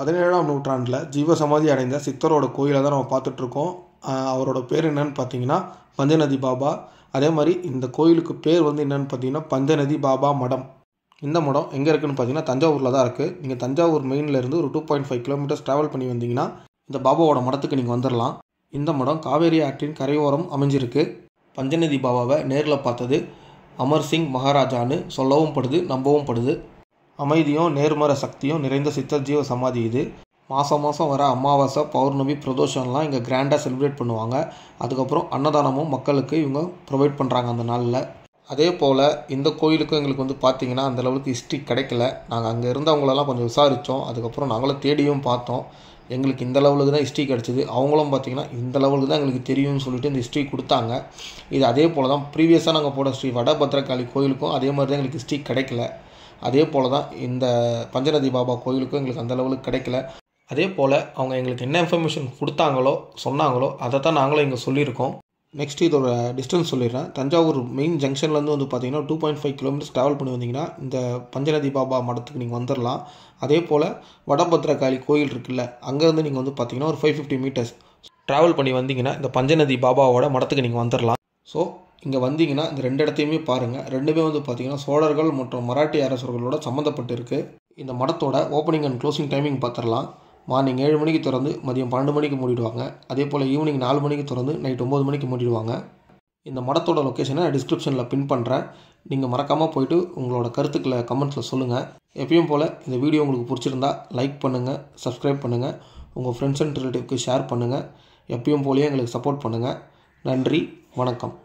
பதினேழாம் நூற்றாண்டில் ஜீவசமாதி அடைந்த சித்தரோட கோயிலை தான் நம்ம பார்த்துட்ருக்கோம் அவரோட பேர் என்னன்னு பார்த்தீங்கன்னா பஞ்சநதி பாபா அதே மாதிரி இந்த கோயிலுக்கு பேர் வந்து என்னன்னு பார்த்தீங்கன்னா பஞ்சநதி பாபா மடம் இந்த மடம் எங்கே இருக்குன்னு பார்த்தீங்கன்னா தஞ்சாவூரில் தான் இருக்குது நீங்கள் தஞ்சாவூர் மெயின்ல இருந்து ஒரு two point five kilometres travel பண்ணி வந்தீங்கன்னா இந்த பாபாவோட மடத்துக்கு நீங்கள் வந்துடலாம் இந்த மடம் காவேரி ஆற்றின் கரையோரம் அமைஞ்சிருக்கு பஞ்சநதி பாபாவை நேரில் பார்த்தது அமர் சிங் மகாராஜான்னு சொல்லவும் படுது நம்பவும் படுது அமைதியும் நேர்மறை சக்தியும் நிறைந்த சித்தர் ஜீவ சமாதி இது மாதம் மாதம் வர அமாவாசை பௌர்ணமி பிரதோஷம்லாம் இங்கே கிராண்டாக செலிப்ரேட் பண்ணுவாங்க அதுக்கப்புறம் அன்னதானமும் மக்களுக்கு இவங்க ப்ரொவைட் பண்ணுறாங்க அந்த நாளில் அதே போல் இந்த கோயிலுக்கும் எங்களுக்கு வந்து பார்த்திங்கன்னா அந்த அளவுக்கு ஹிஸ்ட்ரி கிடைக்கல நாங்கள் அங்கே இருந்தவங்களெல்லாம் கொஞ்சம் விசாரித்தோம் அதுக்கப்புறம் நாங்களும் தேடியும் பார்த்தோம் எங்களுக்கு இந்த லெவலுக்கு தான் ஹிஸ்ட்ரி கிடச்சிது அவங்களும் பார்த்திங்கன்னா இந்த லெவலுக்கு தான் எங்களுக்கு தெரியும்னு சொல்லிட்டு இந்த ஹிஸ்ட்ரி கொடுத்தாங்க இது அதே போல் தான் ப்ரீவியஸாக நாங்கள் போட ஸ்ரீ வடபத்ரகாளி கோயிலுக்கும் அதே மாதிரி தான் எங்களுக்கு ஹிஸ்ட்ரி கிடைக்கல அதே போல் தான் இந்த பஞ்சநதி பாபா கோயிலுக்கும் எங்களுக்கு அந்த லெவலுக்கு கிடைக்கல அதே போல் அவங்க எங்களுக்கு என்ன இன்ஃபர்மேஷன் கொடுத்தாங்களோ சொன்னாங்களோ அதை தான் நாங்களும் இங்கே சொல்லியிருக்கோம் நெக்ஸ்ட் இதோட டிஸ்டன்ஸ் சொல்லிடுறேன் தஞ்சாவூர் மெயின் ஜங்ஷன்லேருந்து வந்து பார்த்தீங்கன்னா two point five kilometres travel பண்ணி வந்தீங்கன்னா இந்த பஞ்சநதி பாபா மடத்துக்கு நீங்கள் வந்துடலாம் அதே போல் வடபத்ரகாளி கோயில் இருக்குல்ல அங்கேருந்து நீங்கள் வந்து பார்த்தீங்கன்னா ஒரு ஃபைவ் ஃபிஃப்டி மீட்டர்ஸ் ட்ராவல் பண்ணி வந்தீங்கன்னா இந்த பஞ்சநதி பாபாவோட மடத்துக்கு நீங்கள் வந்துடலாம் ஸோ இங்கே வந்தீங்கன்னா இந்த ரெண்டு இடத்தையுமே பாருங்கள் ரெண்டுமே வந்து பார்த்தீங்கன்னா சோழர்கள் மற்றும் மராட்டி அரசர்களோட சம்மந்தப்பட்டு இருக்குது இந்த மடத்தோட ஓப்பனிங் அண்ட் க்ளோசிங் டைமிங் பார்த்துடலாம் மார்னிங் ஏழு மணிக்கு திறந்து மதியம் பன்னெண்டு மணிக்கு மூடிடுவாங்க அதே போல் ஈவினிங் நாலு மணிக்கு திறந்து நைட் ஒம்பது மணிக்கு மூடிடுவாங்க இந்த மடத்தோட லொக்கேஷனை டிஸ்கிரிப்ஷனில் பின் பண்ணுறேன் நீங்கள் மறக்காமல் போயிட்டு உங்களோட கருத்துக்களை கமெண்ட்ஸில் சொல்லுங்கள் எப்பயும் போல் இந்த வீடியோ உங்களுக்கு பிடிச்சிருந்தா லைக் பண்ணுங்கள் சப்ஸ்கிரைப் பண்ணுங்கள் உங்கள் ஃப்ரெண்ட்ஸ் அண்ட் ரிலேட்டிவ்க்கு ஷேர் பண்ணுங்கள் எப்பயும் போலேயே எங்களுக்கு சப்போர்ட் பண்ணுங்கள் நன்றி வணக்கம்